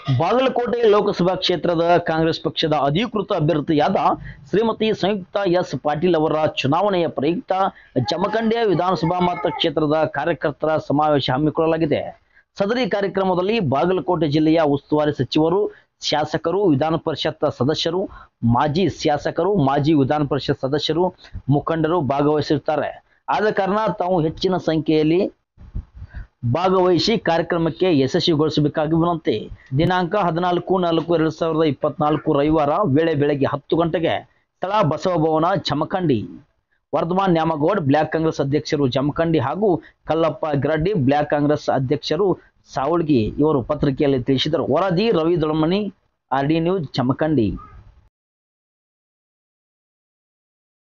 ಬಾಗಲಕೋಟೆ ಲೋಕಸಭಾ ಕ್ಷೇತ್ರದ ಕಾಂಗ್ರೆಸ್ ಪಕ್ಷದ ಅಧಿಕೃತ ಅಭ್ಯರ್ಥಿಯಾದ ಶ್ರೀಮತಿ ಸಂಯುಕ್ತ ಎಸ್ ಪಾಟೀಲ್ ಅವರ ಚುನಾವಣೆಯ ಪ್ರಯುಕ್ತ ಜಮಖಂಡಿಯ ವಿಧಾನಸಭಾ ಮತಕ್ಷೇತ್ರದ ಕಾರ್ಯಕರ್ತರ ಸಮಾವೇಶ ಹಮ್ಮಿಕೊಳ್ಳಲಾಗಿದೆ ಸದರಿ ಕಾರ್ಯಕ್ರಮದಲ್ಲಿ ಬಾಗಲಕೋಟೆ ಜಿಲ್ಲೆಯ ಉಸ್ತುವಾರಿ ಸಚಿವರು ಶಾಸಕರು ವಿಧಾನ ಪರಿಷತ್ ಸದಸ್ಯರು ಮಾಜಿ ಶಾಸಕರು ಮಾಜಿ ವಿಧಾನ ಪರಿಷತ್ ಸದಸ್ಯರು ಮುಖಂಡರು ಭಾಗವಹಿಸಿರುತ್ತಾರೆ ಆದ ಕಾರಣ ತಾವು ಹೆಚ್ಚಿನ ಸಂಖ್ಯೆಯಲ್ಲಿ ಭಾಗವಹಿಸಿ ಕಾರ್ಯಕ್ರಮಕ್ಕೆ ಯಶಸ್ವಿಗೊಳಿಸಬೇಕಾಗಿ ವಿನಂತಿ ದಿನಾಂಕ ಹದಿನಾಲ್ಕು ನಾಲ್ಕು ಎರಡ್ ಸಾವಿರದ ಇಪ್ಪತ್ನಾಲ್ಕು ರವಿವಾರ ವೇಳೆ ಬೆಳಗ್ಗೆ ಹತ್ತು ಗಂಟೆಗೆ ಸ್ಥಳ ಬಸವಭವನ ಜಮಖಂಡಿ ವರ್ಧಮಾನ್ ನ್ಯಾಮಗೌಡ್ ಬ್ಲಾಕ್ ಕಾಂಗ್ರೆಸ್ ಅಧ್ಯಕ್ಷರು ಜಮಖಂಡಿ ಹಾಗೂ ಕಲ್ಲಪ್ಪ ಗಿರಡ್ಡಿ ಬ್ಲಾಕ್ ಕಾಂಗ್ರೆಸ್ ಅಧ್ಯಕ್ಷರು ಸಾವಳ್ಗಿ ಇವರು ಪತ್ರಿಕೆಯಲ್ಲಿ ತಿಳಿಸಿದರು ವರದಿ Ravi Dolamani R D news Jamkhandi